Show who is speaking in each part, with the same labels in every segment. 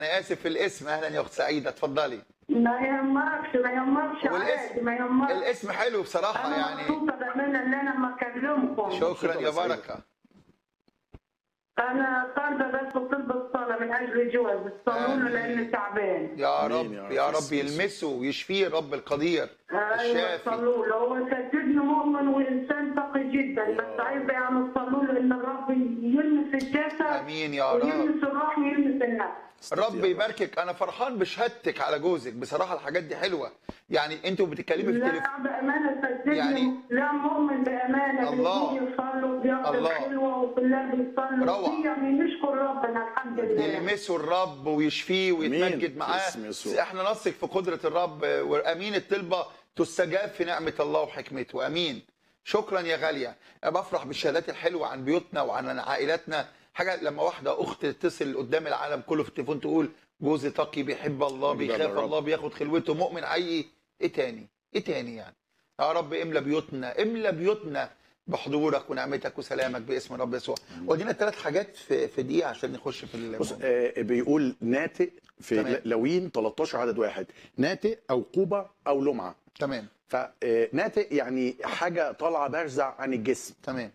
Speaker 1: انا اسف في الاسم اهلا يا اخت سعيده اتفضلي
Speaker 2: ما يهمكش ما يهمكش
Speaker 1: والاسم-
Speaker 2: عادي ما يهمكش
Speaker 1: الاسم حلو بصراحه
Speaker 2: انا
Speaker 1: يعني
Speaker 2: مبسوطه بامانه ان انا ما اكلمكم
Speaker 1: شكرا يا
Speaker 3: مبسوطة
Speaker 1: بركه
Speaker 2: انا طالبه بس طلب الصلاه من اجل جوز صلوا له لانه تعبان
Speaker 1: يا
Speaker 3: آمين
Speaker 1: رب
Speaker 3: يا رب.
Speaker 1: يا رب
Speaker 3: يسوع.
Speaker 1: يلمسه ويشفيه الرب القدير
Speaker 2: ايوه
Speaker 1: الشافي
Speaker 2: صلوا له هو سددني مؤمن وانسان تقي جدا بس عايز يعني تصلوا له ان الرب يلمس الجسد
Speaker 1: امين يا رب
Speaker 2: ويلمس الروح ويلمس النفس
Speaker 1: رب يباركك انا فرحان بشهادتك على جوزك بصراحه الحاجات دي حلوه يعني انتوا بتتكلمي في التليفون
Speaker 2: لا بامانه صدقني
Speaker 1: يعني-
Speaker 2: لا مؤمن بامانه
Speaker 1: الله.
Speaker 2: بيجي يصلوا بياخد
Speaker 1: الله.
Speaker 2: الحلوه وكلها بيصلوا
Speaker 1: روعة.
Speaker 2: في يعني نشكر ربنا الحمد لله
Speaker 1: يلمسوا الرب ويشفيه ويتمجد
Speaker 3: أمين.
Speaker 1: معاه
Speaker 3: باسم يسوع.
Speaker 1: احنا نثق في قدره الرب وامين الطلبه تستجاب في نعمه الله وحكمته امين شكرا يا غاليه أنا بفرح بالشهادات الحلوه عن بيوتنا وعن عائلاتنا حاجه لما واحده اخت تتصل قدام العالم كله في التليفون تقول جوزي تقي بيحب الله
Speaker 3: مجد
Speaker 1: بيخاف
Speaker 3: الرب.
Speaker 1: الله بياخد خلوته مؤمن حقيقي ايه تاني ايه تاني يعني يا رب املى بيوتنا املى بيوتنا بحضورك ونعمتك وسلامك باسم الرب يسوع ودينا ثلاث حاجات في في دقيقه عشان نخش في ال-
Speaker 3: بص آه بيقول ناتئ في
Speaker 1: تمام.
Speaker 3: لوين 13 عدد واحد ناتئ او قوبه او لمعه
Speaker 1: تمام
Speaker 3: فناتئ يعني حاجه طالعه بارزه عن الجسم
Speaker 1: تمام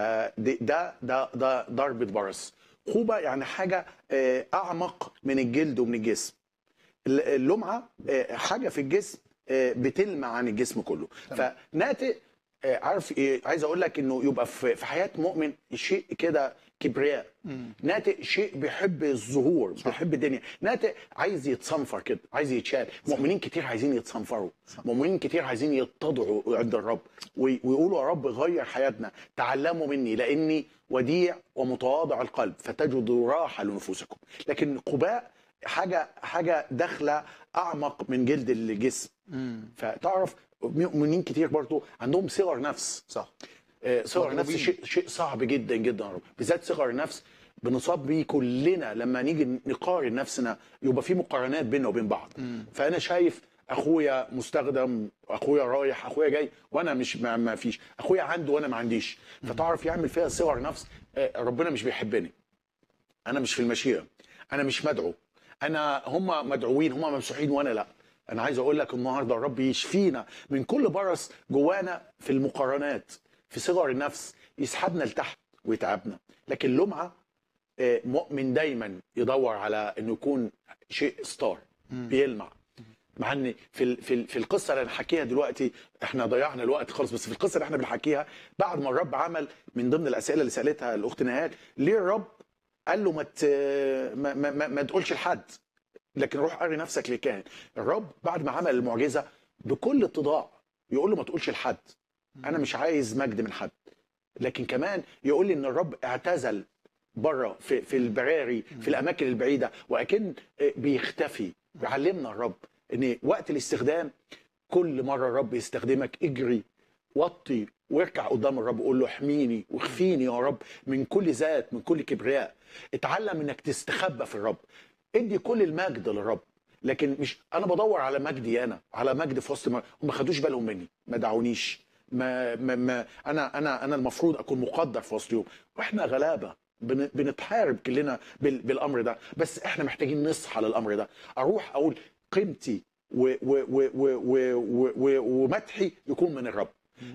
Speaker 3: فده ده ده ده ضربه برص قوبه يعني حاجه آه، اعمق من الجلد ومن الجسم ال- اللمعه آه، حاجه في الجسم آه، بتلمع عن الجسم كله
Speaker 1: تمام.
Speaker 3: فناتئ آه، عارف ايه عايز اقول لك انه يبقى في في حياه مؤمن شيء كده كبرياء ناتئ شيء بيحب الظهور بيحب الدنيا ناتئ عايز يتصنفر كده عايز يتشال مؤمنين كتير عايزين يتصنفروا مؤمنين كتير عايزين يتضعوا عند الرب وي- ويقولوا يا رب غير حياتنا تعلموا مني لاني وديع ومتواضع القلب فتجدوا راحه لنفوسكم لكن قباء حاجه حاجه داخله اعمق من جلد الجسم فتعرف مؤمنين كتير برضو عندهم صغر نفس
Speaker 1: صح
Speaker 3: آه، صغر نفس
Speaker 1: مغلوبين.
Speaker 3: شيء شيء صعب جدا جدا يا رب بالذات صغر نفس بنصاب بيه كلنا لما نيجي نقارن نفسنا يبقى في مقارنات بيننا وبين بعض فانا شايف اخويا مستخدم اخويا رايح اخويا جاي وانا مش ما, ما فيش اخويا عنده وانا ما عنديش فتعرف يعمل فيها صغر نفس آه، ربنا مش بيحبني انا مش في المشيئه انا مش مدعو انا هم مدعوين هم ممسوحين وانا لا انا عايز اقول لك النهارده الرب يشفينا من كل برص جوانا في المقارنات في صغر النفس يسحبنا لتحت ويتعبنا لكن لمعه آه، مؤمن دايما يدور على انه يكون شيء ستار بيلمع مع ان في ال- في ال- في القصه اللي هنحكيها دلوقتي احنا ضيعنا الوقت خالص بس في القصه اللي احنا بنحكيها بعد ما الرب عمل من ضمن الاسئله اللي سالتها الاخت نهاد ليه الرب قال له ما ت- ما, ما, ما, ما تقولش لحد لكن روح قري نفسك للكاهن الرب بعد ما عمل المعجزه بكل اتضاع يقول له ما تقولش لحد انا مش عايز مجد من حد لكن كمان يقول لي ان الرب اعتزل بره في في البراري في الاماكن البعيده واكن بيختفي بيعلمنا الرب ان وقت الاستخدام كل مره الرب يستخدمك اجري وطي واركع قدام الرب وقول له احميني واخفيني يا رب من كل ذات من كل كبرياء اتعلم انك تستخبى في الرب ادي كل المجد للرب لكن مش انا بدور على مجدي انا على مجد في وسط ما هم ما خدوش بالهم مني ما دعونيش ما, ما, ما انا انا انا المفروض اكون مقدر في وسطهم واحنا غلابه بن- بنتحارب كلنا بال- بالامر ده بس احنا محتاجين نصحى للامر ده اروح اقول قيمتي و- و- و- و- و- و- و- ومدحي يكون من الرب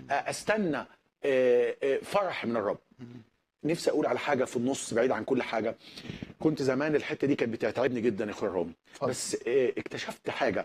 Speaker 3: استنى آه، آه، فرح من الرب نفسي اقول على حاجه في النص بعيد عن كل حاجه كنت زمان الحته دي كانت بتتعبني جدا يا اخويا رامي
Speaker 1: اتفضل.
Speaker 3: بس آه، اكتشفت حاجه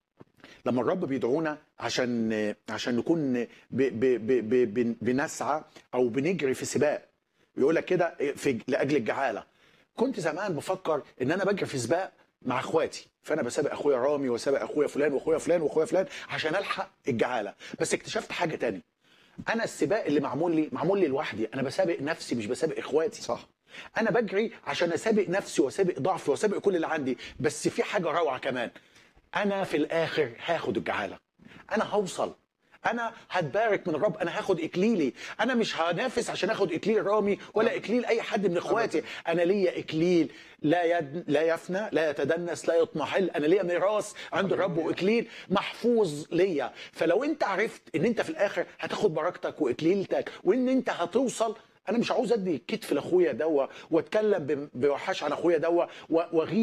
Speaker 3: لما الرب بيدعونا عشان آه، عشان نكون ب ب ب ب ب بنسعى او بنجري في سباق بيقول لك كده آه، في لاجل الجعاله كنت زمان بفكر ان انا بجري في سباق مع اخواتي فانا بسابق اخويا رامي وسابق اخويا فلان واخويا فلان واخويا فلان عشان الحق الجعاله بس اكتشفت حاجه تاني انا السباق اللي معمول لي معمول لي لوحدي انا بسابق نفسي مش بسابق اخواتي
Speaker 1: صح
Speaker 3: انا بجري عشان اسابق نفسي واسابق ضعفي واسابق كل اللي عندي بس في حاجه روعه كمان انا في الاخر هاخد الجعاله انا هوصل انا هتبارك من الرب انا هاخد اكليلي انا مش هنافس عشان اخد اكليل رامي ولا اكليل اي حد من اخواتي انا ليا اكليل لا يد... لا يفنى لا يتدنس لا يطمحل انا ليا ميراث عند الرب واكليل محفوظ ليا فلو انت عرفت ان انت في الاخر هتاخد بركتك واكليلتك وان انت هتوصل انا مش عاوز ادي كتف لاخويا دوا واتكلم ب- بوحاش عن اخويا دوا و- واغير